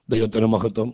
ദൈവത്തിന് മഹത്വം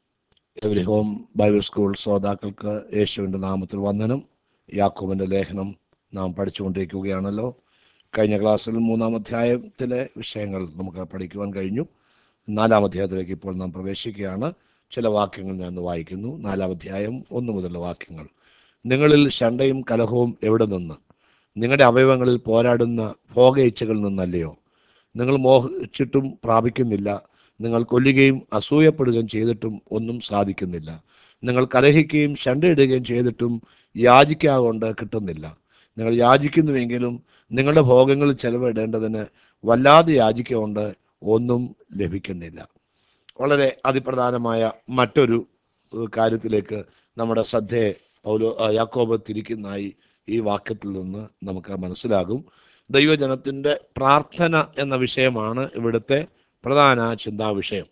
every home Bible school ശ്രോതാക്കൾക്ക് യേശുവിൻ്റെ നാമത്തിൽ വന്ദനം യാക്കോബിൻ്റെ ലേഖനം നാം പഠിച്ചുകൊണ്ടിരിക്കുകയാണല്ലോ കഴിഞ്ഞ ക്ലാസ്സിൽ മൂന്നാം അധ്യായത്തിലെ വിഷയങ്ങൾ നമുക്ക് പഠിക്കുവാൻ കഴിഞ്ഞു നാലാം അധ്യായത്തിലേക്ക് ഇപ്പോൾ നാം പ്രവേശിക്കുകയാണ് ചില വാക്യങ്ങൾ ഞാൻ ഒന്ന് വായിക്കുന്നു നാലാം അധ്യായം ഒന്ന് മുതലുള്ള വാക്യങ്ങൾ നിങ്ങളിൽ ശണ്ടയും കലഹവും എവിടെ നിന്ന് നിങ്ങളുടെ അവയവങ്ങളിൽ പോരാടുന്ന ഭോഗ ഇച്ഛകളിൽ നിന്നല്ലയോ നിങ്ങൾ മോഹിച്ചിട്ടും പ്രാപിക്കുന്നില്ല നിങ്ങൾ കൊല്ലുകയും അസൂയപ്പെടുകയും ചെയ്തിട്ടും ഒന്നും സാധിക്കുന്നില്ല നിങ്ങൾ കലഹിക്കുകയും ശണ്ടയിടുകയും ചെയ്തിട്ടും യാചിക്കാകൊണ്ട് കിട്ടുന്നില്ല നിങ്ങൾ യാചിക്കുന്നുവെങ്കിലും നിങ്ങളുടെ ഭോഗങ്ങളിൽ ചെലവിടേണ്ടതിന് വല്ലാതെ യാചിക്കൊണ്ട് ഒന്നും ലഭിക്കുന്നില്ല വളരെ അതിപ്രധാനമായ മറ്റൊരു ഏഹ്, കാര്യത്തിലേക്ക് നമ്മുടെ ശ്രദ്ധയെ പൗലോ ആ, യാക്കോബ് തിരിക്കുന്നതായി ഈ വാക്യത്തിൽ നിന്ന് നമുക്ക് മനസ്സിലാകും ദൈവജനത്തിൻ്റെ പ്രാർത്ഥന എന്ന വിഷയമാണ് ഇവിടുത്തെ പ്രധാന ചിന്താ വിഷയം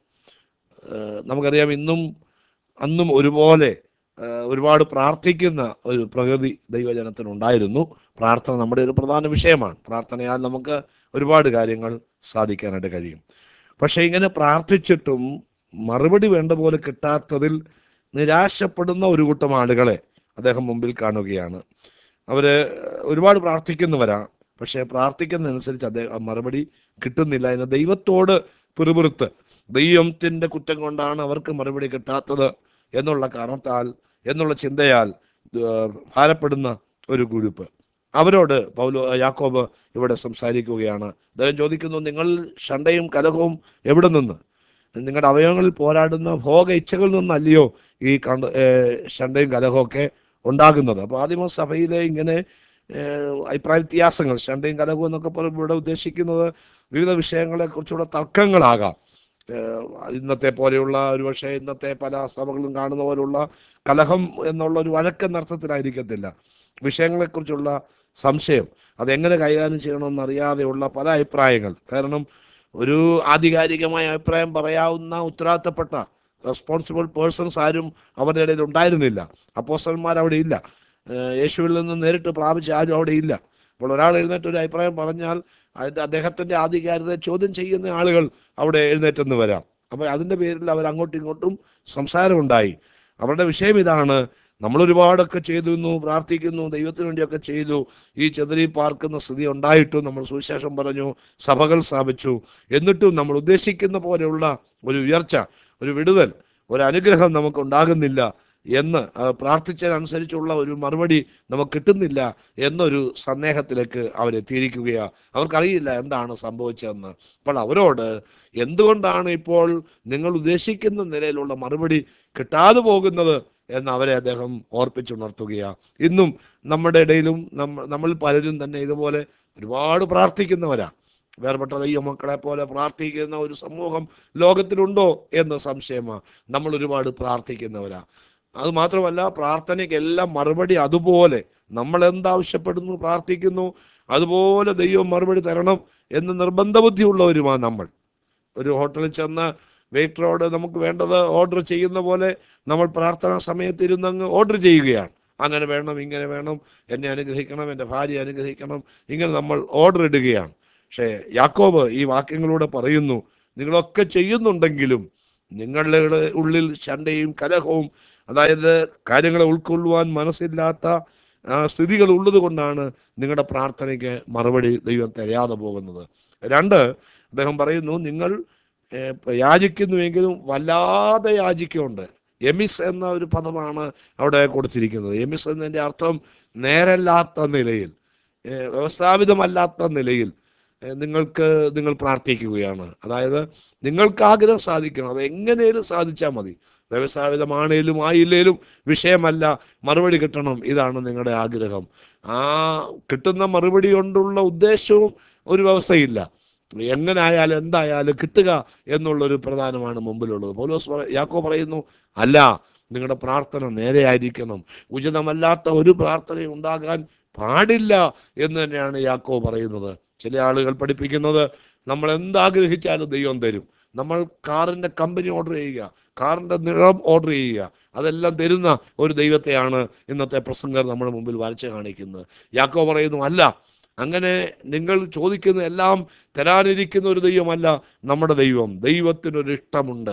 ഏഹ്, നമുക്കറിയാം ഇന്നും അന്നും ഒരുപോലെ ഏഹ്, ഒരുപാട് പ്രാർത്ഥിക്കുന്ന ഒരു പ്രകൃതി ദൈവജനത്തിനുണ്ടായിരുന്നു പ്രാർത്ഥന നമ്മുടെ ഒരു പ്രധാന വിഷയമാണ് പ്രാർത്ഥനയാൽ നമുക്ക് ഒരുപാട് കാര്യങ്ങൾ സാധിക്കാനായിട്ട് കഴിയും പക്ഷേ ഇങ്ങനെ പ്രാർത്ഥിച്ചിട്ടും മറുപടി വേണ്ട പോലെ കിട്ടാത്തതിൽ നിരാശപ്പെടുന്ന ഒരു കൂട്ടം ആളുകളെ അദ്ദേഹം മുമ്പിൽ കാണുകയാണ് അവര് ഒരുപാട് പ്രാർത്ഥിക്കുന്നവരാ പക്ഷേ പ്രാർത്ഥിക്കുന്നതനുസരിച്ച് അദ്ദേഹം മറുപടി കിട്ടുന്നില്ല എന്ന് ദൈവത്തോട് പിറുപിറുത്ത് ദൈവത്തിന്റെ കുറ്റം കൊണ്ടാണ് അവർക്ക് മറുപടി കിട്ടാത്തത് എന്നുള്ള കാരണത്താൽ എന്നുള്ള ചിന്തയാൽ ഏഹ്, ഭാരപ്പെടുന്ന ഒരു ഗ്രൂപ്പ് അവരോട് പൗലോ യാക്കോബ് ഇവിടെ സംസാരിക്കുകയാണ് അദ്ദേഹം ചോദിക്കുന്നു നിങ്ങൾ ഷണ്ടയും കലഹവും എവിടെ നിന്ന് നിങ്ങളുടെ അവയവങ്ങളിൽ പോരാടുന്ന ഭോഗ ഇച്ഛകളിൽ നിന്നല്ലയോ ഈ കണ്ട ഏഹ്, ഷണ്ടയും കലഹവും ഒക്കെ ഉണ്ടാകുന്നത് അപ്പോൾ ആദ്യമ സഭയിലെ ഇങ്ങനെ ഏഹ്, അഭിപ്രായ വ്യത്യാസങ്ങൾ ഷണ്ടയും കലഹവും എന്നൊക്കെ പറയുമ്പോൾ ഇവിടെ ഉദ്ദേശിക്കുന്നത് വിവിധ വിഷയങ്ങളെ കുറിച്ചുള്ള തർക്കങ്ങളാകാം ഏഹ്, ഇന്നത്തെ പോലെയുള്ള ഒരുപക്ഷെ ഇന്നത്തെ പല സഭകളും കാണുന്ന പോലുള്ള കലഹം എന്നുള്ള ഒരു വഴക്കെന്ന അർത്ഥത്തിലായിരിക്കത്തില്ല വിഷയങ്ങളെക്കുറിച്ചുള്ള സംശയം അതെങ്ങനെ കൈകാര്യം ചെയ്യണമെന്ന് അറിയാതെയുള്ള പല അഭിപ്രായങ്ങൾ കാരണം ഒരു ആധികാരികമായ അഭിപ്രായം പറയാവുന്ന ഉത്തരവാദിത്തപ്പെട്ട റെസ്പോൺസിബിൾ പേഴ്സൺസ് ആരും അവരുടെ ഇടയിൽ ഉണ്ടായിരുന്നില്ല അപ്പോസ്റ്റന്മാർ അവിടെ ഇല്ല ഏഹ് യേശുവിൽ നിന്ന് നേരിട്ട് പ്രാപിച്ച ആരും അവിടെ ഇല്ല അപ്പോൾ ഒരാൾ എഴുന്നേറ്റ് ഒരു അഭിപ്രായം പറഞ്ഞാൽ അതിന്റെ അദ്ദേഹത്തിന്റെ ആധികാരികത ചോദ്യം ചെയ്യുന്ന ആളുകൾ അവിടെ എഴുന്നേറ്റെന്ന് വരാം അപ്പോൾ അതിന്റെ പേരിൽ അവർ അങ്ങോട്ടും ഇങ്ങോട്ടും സംസാരമുണ്ടായി അവരുടെ വിഷയം ഇതാണ് നമ്മൾ ഒരുപാടൊക്കെ ചെയ്തിരുന്നു പ്രാർത്ഥിക്കുന്നു ദൈവത്തിന് വേണ്ടിയൊക്കെ ചെയ്തു ഈ ചെതറി പാർക്കുന്ന സ്ഥിതി ഉണ്ടായിട്ടും നമ്മൾ സുവിശേഷം പറഞ്ഞു സഭകൾ സ്ഥാപിച്ചു എന്നിട്ടും നമ്മൾ ഉദ്ദേശിക്കുന്ന പോലെയുള്ള ഒരു ഉയർച്ച ഒരു വിടുതൽ ഒരു അനുഗ്രഹം നമുക്ക് ഉണ്ടാകുന്നില്ല എന്ന് ആ, പ്രാർത്ഥിച്ചതിനനുസരിച്ചുള്ള ഒരു മറുപടി നമുക്ക് കിട്ടുന്നില്ല എന്നൊരു സന്ദേഹത്തിലേക്ക് അവരെത്തിയിരിക്കുകയാ അവർക്കറിയില്ല എന്താണ് സംഭവിച്ചതെന്ന് അപ്പോൾ അവരോട് എന്തുകൊണ്ടാണ് ഇപ്പോൾ നിങ്ങൾ ഉദ്ദേശിക്കുന്ന നിലയിലുള്ള മറുപടി കിട്ടാതെ പോകുന്നത് എന്ന് അവരെ അദ്ദേഹം ഓർപ്പിച്ചുണർത്തുകയാണ് ഇന്നും നമ്മുടെ ഇടയിലും നമ്മ നമ്മൾ പലരും തന്നെ ഇതുപോലെ ഒരുപാട് പ്രാർത്ഥിക്കുന്നവരാ വേർപെട്ട ദൈവമക്കളെ പോലെ പ്രാർത്ഥിക്കുന്ന ഒരു സമൂഹം ലോകത്തിലുണ്ടോ എന്ന് സംശയമാണ് നമ്മൾ ഒരുപാട് പ്രാർത്ഥിക്കുന്നവരാ അത് മാത്രമല്ല പ്രാർത്ഥനയ്ക്കെല്ലാം മറുപടി അതുപോലെ നമ്മൾ എന്താവശ്യപ്പെടുന്നു പ്രാർത്ഥിക്കുന്നു അതുപോലെ ദൈവം മറുപടി തരണം എന്ന് നിർബന്ധ ബുദ്ധിയുള്ളവരുമാണ് നമ്മൾ ഒരു ഹോട്ടലിൽ ചെന്ന് വെയിറ്ററോട് നമുക്ക് വേണ്ടത് ഓർഡർ ചെയ്യുന്ന പോലെ നമ്മൾ പ്രാർത്ഥനാ സമയത്ത് ഇരുന്നങ്ങ് ഓർഡർ ചെയ്യുകയാണ് അങ്ങനെ വേണം ഇങ്ങനെ വേണം എന്നെ അനുഗ്രഹിക്കണം എൻ്റെ ഭാര്യ അനുഗ്രഹിക്കണം ഇങ്ങനെ നമ്മൾ ഓർഡർ ഇടുകയാണ് പക്ഷേ യാക്കോബ് ഈ വാക്യങ്ങളിലൂടെ പറയുന്നു നിങ്ങളൊക്കെ ചെയ്യുന്നുണ്ടെങ്കിലും നിങ്ങളുടെ ഉള്ളിൽ ശണ്ടയും കലഹവും അതായത് കാര്യങ്ങളെ ഉൾക്കൊള്ളുവാൻ മനസ്സില്ലാത്ത ആ, സ്ഥിതികൾ ഉള്ളത് കൊണ്ടാണ് നിങ്ങളുടെ പ്രാർത്ഥനയ്ക്ക് മറുപടി ദൈവം തരാതെ പോകുന്നത് രണ്ട് അദ്ദേഹം പറയുന്നു നിങ്ങൾ ഏഹ്, യാചിക്കുന്നുവെങ്കിലും വല്ലാതെ യാചിക്കുന്നുണ്ട് എമിസ് എന്ന ഒരു പദമാണ് അവിടെ കൊടുത്തിരിക്കുന്നത് എമിസ് എന്നതിൻ്റെ അർത്ഥം നേരല്ലാത്ത നിലയിൽ ഏഹ്, വ്യവസ്ഥാപിതമല്ലാത്ത നിലയിൽ ഏഹ്, നിങ്ങൾക്ക് നിങ്ങൾ പ്രാർത്ഥിക്കുകയാണ് അതായത് നിങ്ങൾക്ക് ആഗ്രഹം സാധിക്കണം അത് എങ്ങനെയും സാധിച്ചാൽ മതി വ്യവസായമാണേലും ആയില്ലേലും വിഷയമല്ല മറുപടി കിട്ടണം ഇതാണ് നിങ്ങളുടെ ആഗ്രഹം ആ കിട്ടുന്ന മറുപടി കൊണ്ടുള്ള ഉദ്ദേശവും ഒരു വ്യവസ്ഥയില്ല എങ്ങനെ ആയാലും എന്തായാലും കിട്ടുക എന്നുള്ളൊരു പ്രധാനമാണ് മുമ്പിലുള്ളത് പൗലോസ് പറ- യാക്കോ പറയുന്നു അല്ല നിങ്ങളുടെ പ്രാർത്ഥന നേരെയായിരിക്കണം ഉചിതമല്ലാത്ത ഒരു പ്രാർത്ഥനയും ഉണ്ടാകാൻ പാടില്ല എന്ന് തന്നെയാണ് യാക്കോ പറയുന്നത് ചില ആളുകൾ പഠിപ്പിക്കുന്നത് നമ്മൾ എന്താഗ്രഹിച്ചാലും ദൈവം തരും നമ്മൾ കാറിന്റെ കമ്പനി ഓർഡർ ചെയ്യുക കാറിന്റെ നിറം ഓർഡർ ചെയ്യുക അതെല്ലാം തരുന്ന ഒരു ദൈവത്തെയാണ് ഇന്നത്തെ പ്രസംഗർ നമ്മുടെ മുമ്പിൽ വരച്ച് കാണിക്കുന്നത് യാക്കോ പറയുന്നു അല്ല അങ്ങനെ നിങ്ങൾ ചോദിക്കുന്ന എല്ലാം തരാനിരിക്കുന്ന ഒരു ദൈവമല്ല നമ്മുടെ ദൈവം ദൈവത്തിനൊരു ഇഷ്ടമുണ്ട്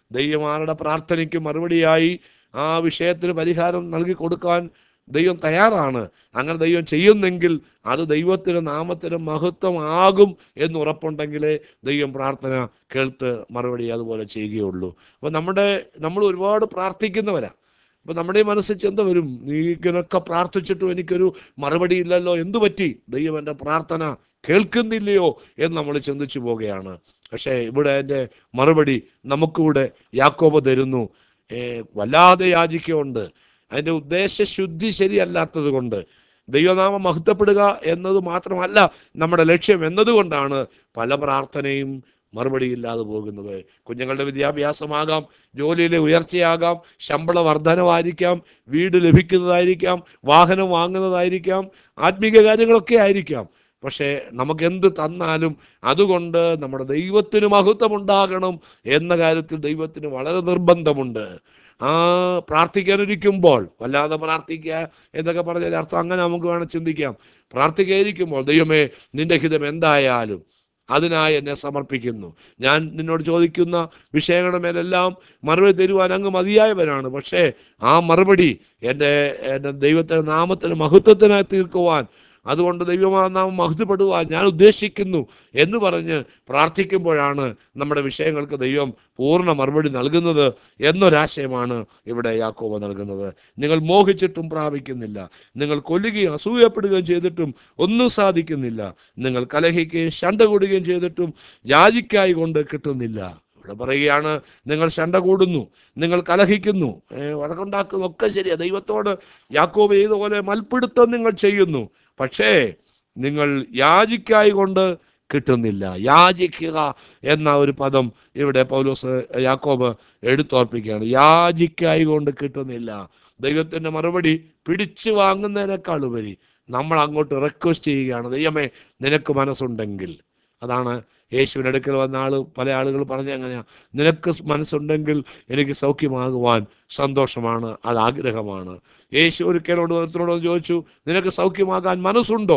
ദൈവം ആരുടെ പ്രാർത്ഥനയ്ക്ക് മറുപടിയായി ആ വിഷയത്തിന് പരിഹാരം നൽകി കൊടുക്കാൻ ദൈവം തയ്യാറാണ് അങ്ങനെ ദൈവം ചെയ്യുന്നെങ്കിൽ അത് ദൈവത്തിന് നാമത്തിന് മഹത്വമാകും എന്ന് ഉറപ്പുണ്ടെങ്കിലേ ദൈവം പ്രാർത്ഥന കേൾത്ത് മറുപടി അതുപോലെ ചെയ്യുകയുള്ളൂ അപ്പോൾ നമ്മുടെ നമ്മൾ ഒരുപാട് പ്രാർത്ഥിക്കുന്നവരാ അപ്പൊ നമ്മുടെ ഈ മനസ്സിൽ ചിന്ത വരും നീ ഇങ്ങനൊക്കെ പ്രാർത്ഥിച്ചിട്ടും എനിക്കൊരു മറുപടി ഇല്ലല്ലോ എന്തു പറ്റി ദൈവം എൻ്റെ പ്രാർത്ഥന കേൾക്കുന്നില്ലയോ എന്ന് നമ്മൾ ചിന്തിച്ചു പോവുകയാണ് പക്ഷേ ഇവിടെ എൻ്റെ മറുപടി നമുക്കിവിടെ യാക്കോബ തരുന്നു ഏ, വല്ലാതെ യാചിക്കുണ്ട് അതിൻ്റെ ഉദ്ദേശശുദ്ധി ശരിയല്ലാത്തത് കൊണ്ട് ദൈവനാമം മഹത്വപ്പെടുക എന്നത് മാത്രമല്ല നമ്മുടെ ലക്ഷ്യം എന്നതുകൊണ്ടാണ് പല പ്രാർത്ഥനയും മറുപടിയില്ലാതെ പോകുന്നത് കുഞ്ഞുങ്ങളുടെ വിദ്യാഭ്യാസമാകാം ജോലിയിലെ ഉയർച്ചയാകാം ശമ്പള വർധനവായിരിക്കാം വീട് ലഭിക്കുന്നതായിരിക്കാം വാഹനം വാങ്ങുന്നതായിരിക്കാം ആത്മീക കാര്യങ്ങളൊക്കെ ആയിരിക്കാം പക്ഷേ നമുക്ക് എന്ത് തന്നാലും അതുകൊണ്ട് നമ്മുടെ ദൈവത്തിന് മഹത്വം ഉണ്ടാകണം എന്ന കാര്യത്തിൽ ദൈവത്തിന് വളരെ നിർബന്ധമുണ്ട് ആ പ്രാർത്ഥിക്കാനിരിക്കുമ്പോൾ വല്ലാതെ പ്രാർത്ഥിക്കുക എന്നൊക്കെ പറഞ്ഞതിന്റെ അർത്ഥം അങ്ങനെ നമുക്ക് വേണം ചിന്തിക്കാം പ്രാർത്ഥിക്കാതിരിക്കുമ്പോൾ ദൈവമേ നിന്റെ ഹിതം എന്തായാലും അതിനായി എന്നെ സമർപ്പിക്കുന്നു ഞാൻ നിന്നോട് ചോദിക്കുന്ന വിഷയങ്ങളുടെ മേലെല്ലാം മറുപടി തരുവാൻ അങ്ങ് മതിയായവനാണ് പക്ഷേ ആ മറുപടി എൻ്റെ എൻ്റെ ദൈവത്തിൻ്റെ നാമത്തിന് മഹത്വത്തിനായി തീർക്കുവാൻ അതുകൊണ്ട് ദൈവനാമം മഹത്വപ്പെടുവാൻ ഞാൻ ഉദ്ദേശിക്കുന്നു എന്ന് പറഞ്ഞ് പ്രാർത്ഥിക്കുമ്പോഴാണ് നമ്മുടെ വിഷയങ്ങൾക്ക് ദൈവം പൂർണ്ണ മറുപടി നൽകുന്നത് എന്നൊരാശയമാണ് ഇവിടെ യാക്കോബ നൽകുന്നത് നിങ്ങൾ മോഹിച്ചിട്ടും പ്രാപിക്കുന്നില്ല നിങ്ങൾ കൊല്ലുകയും അസൂയപ്പെടുകയും ചെയ്തിട്ടും ഒന്നും സാധിക്കുന്നില്ല നിങ്ങൾ കലഹിക്കുകയും ശണ്ട കൂടുകയും ചെയ്തിട്ടും യാചിക്കായി കൊണ്ട് കിട്ടുന്നില്ല ഇവിടെ പറയുകയാണ് നിങ്ങൾ ശണ്ട കൂടുന്നു നിങ്ങൾ കലഹിക്കുന്നു ഏ, വഴക്കുണ്ടാക്കുന്നു ഒക്കെ ശരിയാ ദൈവത്തോട് യാക്കോബ് ചെയ്തപോലെ മൽപ്പിടുത്തം നിങ്ങൾ ചെയ്യുന്നു പക്ഷേ നിങ്ങൾ യാചിക്കായി കൊണ്ട് കിട്ടുന്നില്ല യാചിക്കുക എന്ന ഒരു പദം ഇവിടെ പൗലോസ് യാക്കോബ് എടുത്തോർപ്പിക്കുകയാണ് യാചിക്കായി കൊണ്ട് കിട്ടുന്നില്ല ദൈവത്തിന്റെ മറുപടി പിടിച്ചു വാങ്ങുന്നതിനേക്കാൾ ഉപരി നമ്മൾ അങ്ങോട്ട് റിക്വസ്റ്റ് ചെയ്യുകയാണ് ദൈവമേ നിനക്ക് മനസ്സുണ്ടെങ്കിൽ അതാണ് യേശുവിൻ്റെ അടുക്കൽ വന്ന ആള് പല ആളുകൾ പറഞ്ഞ അങ്ങനെയാ നിനക്ക് മനസ്സുണ്ടെങ്കിൽ എനിക്ക് സൗഖ്യമാകുവാൻ സന്തോഷമാണ് അത് ആഗ്രഹമാണ് യേശു ഒരിക്കലോട് ഒരുത്തരോട് ചോദിച്ചു നിനക്ക് സൗഖ്യമാകാൻ മനസ്സുണ്ടോ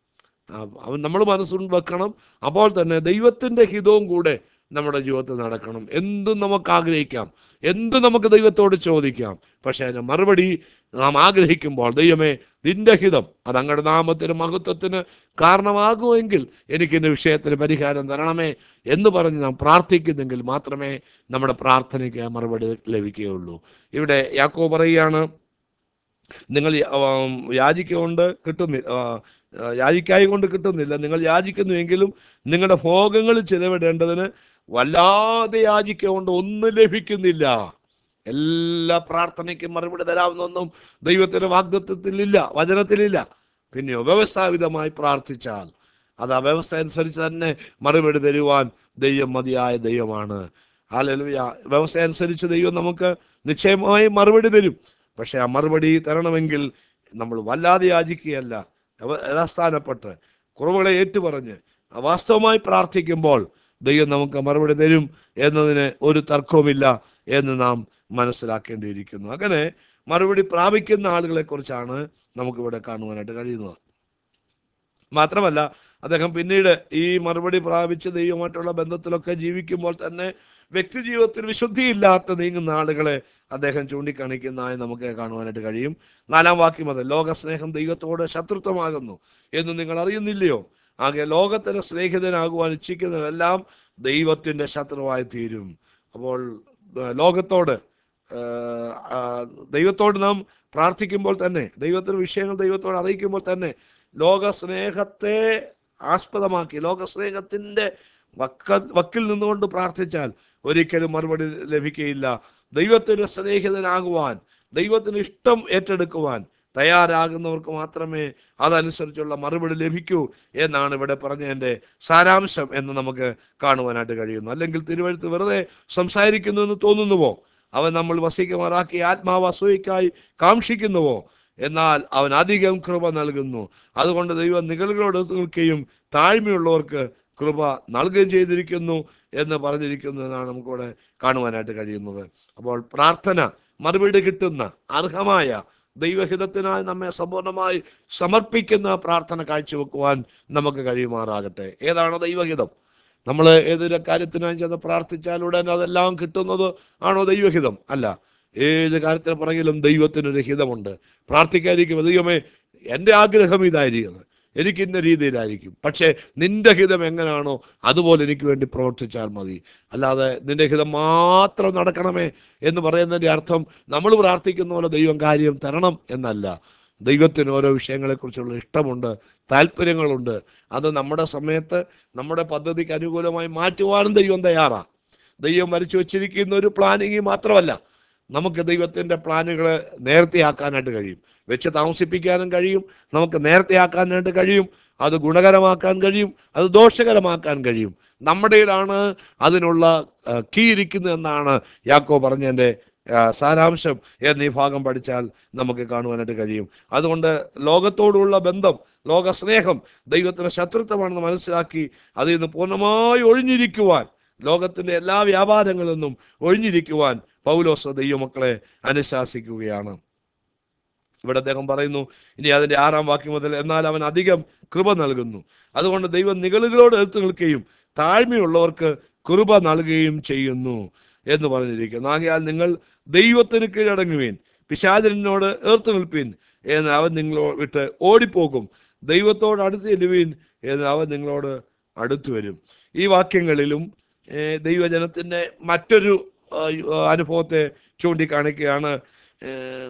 ആ, അവൻ നമ്മൾ മനസ്സുണ്ട് വെക്കണം അപ്പോൾ തന്നെ ദൈവത്തിന്റെ ഹിതവും കൂടെ നമ്മുടെ ജീവിതത്തിൽ നടക്കണം എന്തും നമുക്ക് ആഗ്രഹിക്കാം എന്തും നമുക്ക് ദൈവത്തോട് ചോദിക്കാം പക്ഷെ അതിന് മറുപടി നാം ആഗ്രഹിക്കുമ്പോൾ ദൈവമേ നിന്റെ ഹിതം അത് അങ്ങയുടെ നാമത്തിന് മഹത്വത്തിന് കാരണമാകുമെങ്കിൽ എനിക്ക് ഇന്ന് വിഷയത്തിന് പരിഹാരം തരണമേ എന്ന് പറഞ്ഞ് നാം പ്രാർത്ഥിക്കുന്നെങ്കിൽ മാത്രമേ നമ്മുടെ പ്രാർത്ഥനയ്ക്ക് ആ മറുപടി ലഭിക്കുകയുള്ളൂ ഇവിടെ യാക്കോ പറയുകയാണ് നിങ്ങൾ ആം, യാചിക്കൊണ്ട് കിട്ടുന്നില്ല ആ, ആ, യാചിക്കായി കൊണ്ട് കിട്ടുന്നില്ല നിങ്ങൾ യാചിക്കുന്നുവെങ്കിലും നിങ്ങളുടെ ഭോഗങ്ങൾ ചിലവിടേണ്ടതിന് വല്ലാതെ യാചിക്കൊണ്ട് ഒന്നും ലഭിക്കുന്നില്ല എല്ലാ പ്രാർത്ഥനയ്ക്കും മറുപടി തരാവുന്നൊന്നും ദൈവത്തിന്റെ വാഗ്ദത്വത്തിലില്ല വചനത്തിലില്ല പിന്നെയോ വ്യവസ്ഥാപിതമായി പ്രാർത്ഥിച്ചാൽ അത് ആ വ്യവസ്ഥ അനുസരിച്ച് തന്നെ മറുപടി തരുവാൻ ദൈവം മതിയായ ദൈവമാണ് ഹാലലുയ വ്യവസ്ഥ അനുസരിച്ച് ദൈവം നമുക്ക് നിശ്ചയമായി മറുപടി തരും പക്ഷെ ആ മറുപടി തരണമെങ്കിൽ നമ്മൾ വല്ലാതെ യാചിക്കുകയല്ല യവ- യഥാസ്ഥാനപ്പെട്ട് കുറവുകളെ ഏറ്റുപറഞ്ഞ് വാസ്തവമായി പ്രാർത്ഥിക്കുമ്പോൾ ദൈവം നമുക്ക് മറുപടി തരും എന്നതിന് ഒരു തർക്കവുമില്ല എന്ന് നാം മനസ്സിലാക്കേണ്ടിയിരിക്കുന്നു അങ്ങനെ മറുപടി പ്രാപിക്കുന്ന ആളുകളെ കുറിച്ചാണ് നമുക്കിവിടെ കാണുവാനായിട്ട് കഴിയുന്നത് മാത്രമല്ല അദ്ദേഹം പിന്നീട് ഈ മറുപടി പ്രാപിച്ച് ദൈവമായിട്ടുള്ള ബന്ധത്തിലൊക്കെ ജീവിക്കുമ്പോൾ തന്നെ വ്യക്തി ജീവിതത്തിൽ വിശുദ്ധിയില്ലാത്ത നീങ്ങുന്ന ആളുകളെ അദ്ദേഹം ചൂണ്ടിക്കാണിക്കുന്നതായി നമുക്ക് കാണുവാനായിട്ട് കഴിയും നാലാം വാക്യം അത് ലോകസ്നേഹം ദൈവത്തോട് ശത്രുത്വമാകുന്നു എന്ന് നിങ്ങൾ അറിയുന്നില്ലയോ ആകെ ലോകത്തിന് സ്നേഹിതനാകുവാൻ ഇച്ഛിക്കുന്നവരെല്ലാം ദൈവത്തിന്റെ ശത്രുവായി തീരും അപ്പോൾ ആ, ലോകത്തോട് ആ, ആ, ദൈവത്തോട് നാം പ്രാർത്ഥിക്കുമ്പോൾ തന്നെ ദൈവത്തിന് വിഷയങ്ങൾ ദൈവത്തോട് അറിയിക്കുമ്പോൾ തന്നെ ലോക സ്നേഹത്തെ ആസ്പദമാക്കി ലോക സ്നേഹത്തിന്റെ വക്ക വക്കിൽ നിന്നുകൊണ്ട് പ്രാർത്ഥിച്ചാൽ ഒരിക്കലും മറുപടി ലഭിക്കുകയില്ല ദൈവത്തിന് സ്നേഹിതനാകുവാൻ ദൈവത്തിന് ഇഷ്ടം ഏറ്റെടുക്കുവാൻ തയ്യാറാകുന്നവർക്ക് മാത്രമേ അതനുസരിച്ചുള്ള മറുപടി ലഭിക്കൂ എന്നാണ് ഇവിടെ പറഞ്ഞതിൻ്റെ സാരാംശം എന്ന് നമുക്ക് കാണുവാനായിട്ട് കഴിയുന്നു അല്ലെങ്കിൽ തിരുവഴുത്ത് വെറുതെ സംസാരിക്കുന്നു എന്ന് തോന്നുന്നുവോ അവൻ നമ്മൾ വസിക്കുമാറാക്കി ആത്മാവ് അസൂയക്കായി കാക്ഷിക്കുന്നുവോ എന്നാൽ അവൻ അധികം കൃപ നൽകുന്നു അതുകൊണ്ട് ദൈവം നികളുകളോട് നിൽക്കുകയും താഴ്മയുള്ളവർക്ക് കൃപ നൽകുകയും ചെയ്തിരിക്കുന്നു എന്ന് പറഞ്ഞിരിക്കുന്നു എന്നാണ് നമുക്കിവിടെ കാണുവാനായിട്ട് കഴിയുന്നത് അപ്പോൾ പ്രാർത്ഥന മറുപടി കിട്ടുന്ന അർഹമായ ദൈവഹിതത്തിനായി നമ്മെ സമ്പൂർണ്ണമായി സമർപ്പിക്കുന്ന പ്രാർത്ഥന കാഴ്ചവെക്കുവാൻ നമുക്ക് കഴിയുമാറാകട്ടെ ഏതാണ് ദൈവഹിതം നമ്മൾ ഏതൊരു കാര്യത്തിനായി ചെന്ന് പ്രാർത്ഥിച്ചാൽ ഉടൻ അതെല്ലാം കിട്ടുന്നത് ആണോ ദൈവഹിതം അല്ല ഏത് കാര്യത്തിന് പുറകിലും ദൈവത്തിനൊരു ഹിതമുണ്ട് പ്രാർത്ഥിക്കാതിരിക്കും ദൈവമേ എൻ്റെ ആഗ്രഹം ഇതായിരിക്കുന്നത് എനിക്ക് ഇന്ന രീതിയിലായിരിക്കും പക്ഷേ നിന്റെ ഹിതം എങ്ങനെയാണോ അതുപോലെ എനിക്ക് വേണ്ടി പ്രവർത്തിച്ചാൽ മതി അല്ലാതെ നിന്റെ ഹിതം മാത്രം നടക്കണമേ എന്ന് പറയുന്നതിൻ്റെ അർത്ഥം നമ്മൾ പ്രാർത്ഥിക്കുന്ന പോലെ ദൈവം കാര്യം തരണം എന്നല്ല ദൈവത്തിന് ഓരോ വിഷയങ്ങളെക്കുറിച്ചുള്ള ഇഷ്ടമുണ്ട് താല്പര്യങ്ങളുണ്ട് അത് നമ്മുടെ സമയത്ത് നമ്മുടെ പദ്ധതിക്ക് അനുകൂലമായി മാറ്റുവാനും ദൈവം തയ്യാറാണ് ദൈവം വരച്ചു വച്ചിരിക്കുന്ന ഒരു പ്ലാനിങ് മാത്രമല്ല നമുക്ക് ദൈവത്തിൻ്റെ പ്ലാനുകൾ നേരത്തെയാക്കാനായിട്ട് കഴിയും വെച്ച് താമസിപ്പിക്കാനും കഴിയും നമുക്ക് നേരത്തെയാക്കാനായിട്ട് കഴിയും അത് ഗുണകരമാക്കാൻ കഴിയും അത് ദോഷകരമാക്കാൻ കഴിയും നമ്മുടെയിലാണ് അതിനുള്ള കീ ഇരിക്കുന്നതെന്നാണ് യാക്കോ പറഞ്ഞതിൻ്റെ ആ, സാരാംശം എന്നീ ഭാഗം പഠിച്ചാൽ നമുക്ക് കാണുവാനായിട്ട് കഴിയും അതുകൊണ്ട് ലോകത്തോടുള്ള ബന്ധം ലോക സ്നേഹം ദൈവത്തിന് ശത്രുത്വമാണെന്ന് മനസ്സിലാക്കി അതിൽ നിന്ന് പൂർണ്ണമായി ഒഴിഞ്ഞിരിക്കുവാൻ ലോകത്തിന്റെ എല്ലാ വ്യാപാരങ്ങളിൽ നിന്നും ഒഴിഞ്ഞിരിക്കുവാൻ പൗലോസ് ദൈവമക്കളെ അനുശാസിക്കുകയാണ് ഇവിടെ അദ്ദേഹം പറയുന്നു ഇനി അതിന്റെ ആറാം വാക്യം മുതൽ എന്നാൽ അവൻ അധികം കൃപ നൽകുന്നു അതുകൊണ്ട് ദൈവം നികളുകളോട് എടുത്തു നിൽക്കുകയും താഴ്മയുള്ളവർക്ക് കൃപ നൽകുകയും ചെയ്യുന്നു എന്ന് പറഞ്ഞിരിക്കുന്നു ആകയാൽ നിങ്ങൾ ദൈവത്തിന് കീഴടങ്ങുവീൻ പിശാചരനോട് ഏർത്തു നിൽപ്പീൻ എന്ന് അവൻ നിങ്ങളോ വിട്ട് ഓടിപ്പോകും ദൈവത്തോട് അടുത്ത് ചെല്ലുവീൻ എന്ന് അവൻ നിങ്ങളോട് അടുത്തു വരും ഈ വാക്യങ്ങളിലും ഏർ, ദൈവജനത്തിന്റെ മറ്റൊരു ആ, അനുഭവത്തെ ചൂണ്ടിക്കാണിക്കുകയാണ് ഏർ,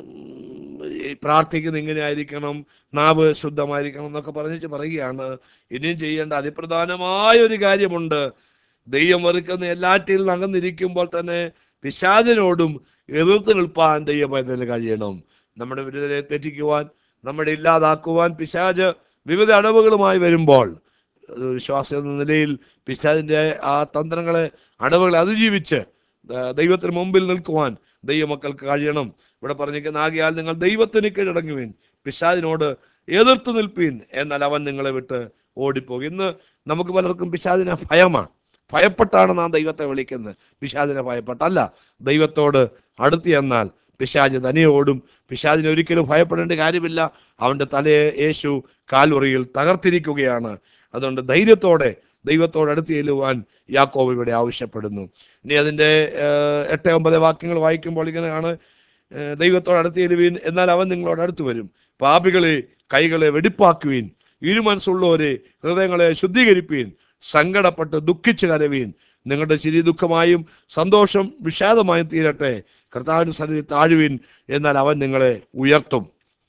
ഈ പ്രാർത്ഥിക്കുന്ന ഇങ്ങനെ ആയിരിക്കണം നാവ് ശുദ്ധമായിരിക്കണം എന്നൊക്കെ പറഞ്ഞിട്ട് പറയുകയാണ് ഇനിയും ചെയ്യേണ്ട അതിപ്രധാനമായ ഒരു കാര്യമുണ്ട് ദൈവം വെറുക്കുന്ന എല്ലാറ്റിൽ നിന്ന് അകന്നിരിക്കുമ്പോൾ തന്നെ പിശാചിനോടും എതിർത്ത് നിൽപ്പാൻ ദൈവം കഴിയണം നമ്മുടെ വിരുദ്ധരെ തെറ്റിക്കുവാൻ നമ്മുടെ ഇല്ലാതാക്കുവാൻ പിശാജ് വിവിധ അടവുകളുമായി വരുമ്പോൾ ഒരു വിശ്വാസം എന്ന നിലയിൽ പിശാജിന്റെ ആ തന്ത്രങ്ങളെ അടവുകളെ അതിജീവിച്ച് ആ, ദൈവത്തിന് മുമ്പിൽ നിൽക്കുവാൻ ദൈവമക്കൾക്ക് കഴിയണം ഇവിടെ പറഞ്ഞിരിക്കുന്ന ആകിയാൽ നിങ്ങൾ ദൈവത്തിന് കീഴടങ്ങുവീൻ പിശാജിനോട് എതിർത്ത് നിൽപ്പീൻ എന്നാൽ അവൻ നിങ്ങളെ വിട്ട് ഓടിപ്പോകും ഇന്ന് നമുക്ക് പലർക്കും പിശാദിനെ ഭയമാണ് ഭയപ്പെട്ടാണ് നാം ദൈവത്തെ വിളിക്കുന്നത് പിശാദിനെ ഭയപ്പെട്ടല്ല ദൈവത്തോട് അടുത്ത് ചെന്നാൽ പിശാജ് തനിയെ ഓടും പിശാദിനെ ഒരിക്കലും ഭയപ്പെടേണ്ട കാര്യമില്ല അവന്റെ തലയെ യേശു കാൽവറിയിൽ തകർത്തിരിക്കുകയാണ് അതുകൊണ്ട് ധൈര്യത്തോടെ ദൈവത്തോട് അടുത്ത് ചെല്ലുവാൻ യാക്കോബ് ഇവിടെ ആവശ്യപ്പെടുന്നു ഇനി അതിന്റെ ഏഹ്, എട്ട് ഒമ്പത് വാക്യങ്ങൾ വായിക്കുമ്പോൾ ഇങ്ങനെയാണ് ഏഹ്, ദൈവത്തോട് അടുത്ത് ചെല്ലുവീൻ എന്നാൽ അവൻ നിങ്ങളോട് അടുത്ത് വരും പാപികളെ കൈകളെ വെടിപ്പാക്കുവീൻ ഇരുമനസ്സുള്ളവരെ ഹൃദയങ്ങളെ ശുദ്ധീകരിപ്പീൻ സങ്കടപ്പെട്ട് ദുഃഖിച്ച് കരവീൻ നിങ്ങളുടെ ചിരി ദുഃഖമായും സന്തോഷം വിഷാദമായും തീരട്ടെ കർത്താവിന് സന്നിധി താഴുവീൻ എന്നാൽ അവൻ നിങ്ങളെ ഉയർത്തും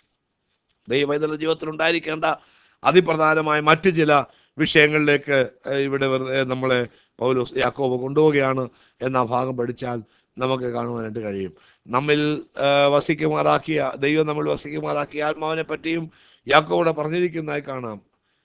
ദൈവവൈതല ജീവിതത്തിൽ ഉണ്ടായിരിക്കേണ്ട അതിപ്രധാനമായ മറ്റു ചില വിഷയങ്ങളിലേക്ക് ഏഹ്, ഇവിടെ വെറുതെ നമ്മളെ പൗലോസ് യാക്കോബ് കൊണ്ടുപോവുകയാണ് എന്ന ഭാഗം പഠിച്ചാൽ നമുക്ക് കാണുവാനായിട്ട് കഴിയും നമ്മിൽ ഏഹ്, വസിക്കുമാറാക്കിയ ദൈവം നമ്മൾ വസിക്കുമാറാക്കിയ ആത്മാവിനെ പറ്റിയും യാക്കോവിടെ പറഞ്ഞിരിക്കുന്നതായി കാണാം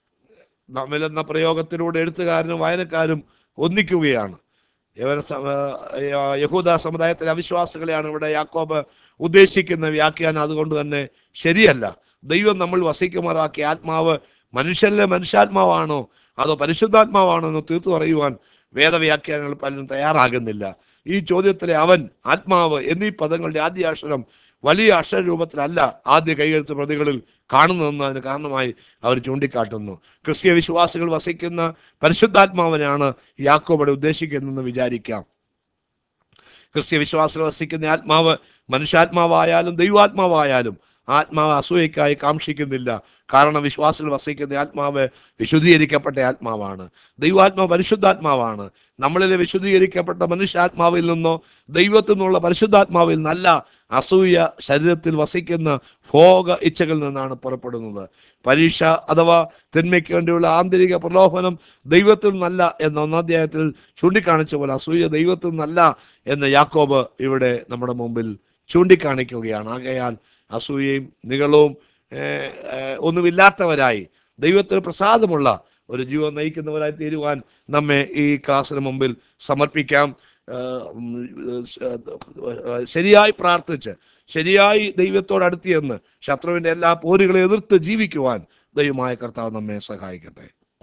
നമ്മിൽ എന്ന പ്രയോഗത്തിലൂടെ എഴുത്തുകാരനും വായനക്കാരും ഒന്നിക്കുകയാണ് യവന സ- ഏഹ് യഹൂദ സമുദായത്തിലെ അവിശ്വാസികളെയാണ് ഇവിടെ യാക്കോബ് ഉദ്ദേശിക്കുന്ന വ്യാഖ്യാനം അതുകൊണ്ട് തന്നെ ശരിയല്ല ദൈവം നമ്മൾ വസിക്കുമാറാക്കിയ ആത്മാവ് മനുഷ്യരിലെ മനുഷ്യാത്മാവാണോ അതോ പരിശുദ്ധാത്മാവാണോ എന്ന് തീർത്തു പറയുവാൻ വേദവ്യാഖ്യാനങ്ങൾ പലരും തയ്യാറാകുന്നില്ല ഈ ചോദ്യത്തിലെ അവൻ ആത്മാവ് എന്നീ പദങ്ങളുടെ ആദ്യ അക്ഷരം വലിയ അക്ഷരരൂപത്തിലല്ല ആദ്യ കൈയെഴുത്ത് പ്രതികളിൽ കാണുന്നതെന്ന് അതിന് കാരണമായി അവർ ചൂണ്ടിക്കാട്ടുന്നു ക്രിസ്തീയ വിശ്വാസികൾ വസിക്കുന്ന പരിശുദ്ധാത്മാവിനാണ് യാക്കോബടെ ഉദ്ദേശിക്കുന്നതെന്ന് വിചാരിക്കാം ക്രിസ്തീയ വിശ്വാസികൾ വസിക്കുന്ന ആത്മാവ് മനുഷ്യാത്മാവായാലും ദൈവാത്മാവായാലും ആത്മാവ് അസൂയക്കായി കാക്ഷിക്കുന്നില്ല കാരണം വിശ്വാസികൾ വസിക്കുന്ന ആത്മാവ് വിശുദ്ധീകരിക്കപ്പെട്ട ആത്മാവാണ് ദൈവാത്മാവ് പരിശുദ്ധാത്മാവാണ് നമ്മളിലെ വിശുദ്ധീകരിക്കപ്പെട്ട മനുഷ്യാത്മാവിൽ നിന്നോ ദൈവത്തിൽ നിന്നുള്ള പരിശുദ്ധാത്മാവിൽ നല്ല അസൂയ ശരീരത്തിൽ വസിക്കുന്ന ഭോഗ ഇച്ഛകളിൽ നിന്നാണ് പുറപ്പെടുന്നത് പരീക്ഷ അഥവാ തിന്മയ്ക്ക് വേണ്ടിയുള്ള ആന്തരിക പ്രലോഭനം ദൈവത്തിൽ നിന്നല്ല എന്ന ഒന്നാധ്യായത്തിൽ ചൂണ്ടിക്കാണിച്ച പോലെ അസൂയ ദൈവത്തിൽ നിന്നല്ല എന്ന് യാക്കോബ് ഇവിടെ നമ്മുടെ മുമ്പിൽ ചൂണ്ടിക്കാണിക്കുകയാണ് ആകയാൽ അസൂയയും നികളവും ഏഹ്, ഏഹ്, ഒന്നുമില്ലാത്തവരായി ദൈവത്തിന് പ്രസാദമുള്ള ഒരു ജീവൻ നയിക്കുന്നവരായി തീരുവാൻ നമ്മെ ഈ ക്ലാസ്സിന് മുമ്പിൽ സമർപ്പിക്കാം ഏഹ്, ഉം, ഏഹ്, ശരിയായി പ്രാർത്ഥിച്ച് ശരിയായി ദൈവത്തോട് അടുത്തിയെന്ന് ശത്രുവിന്റെ എല്ലാ പോരുകളെ എതിർത്ത് ജീവിക്കുവാൻ ദൈവമായ കർത്താവ് നമ്മെ സഹായിക്കട്ടെ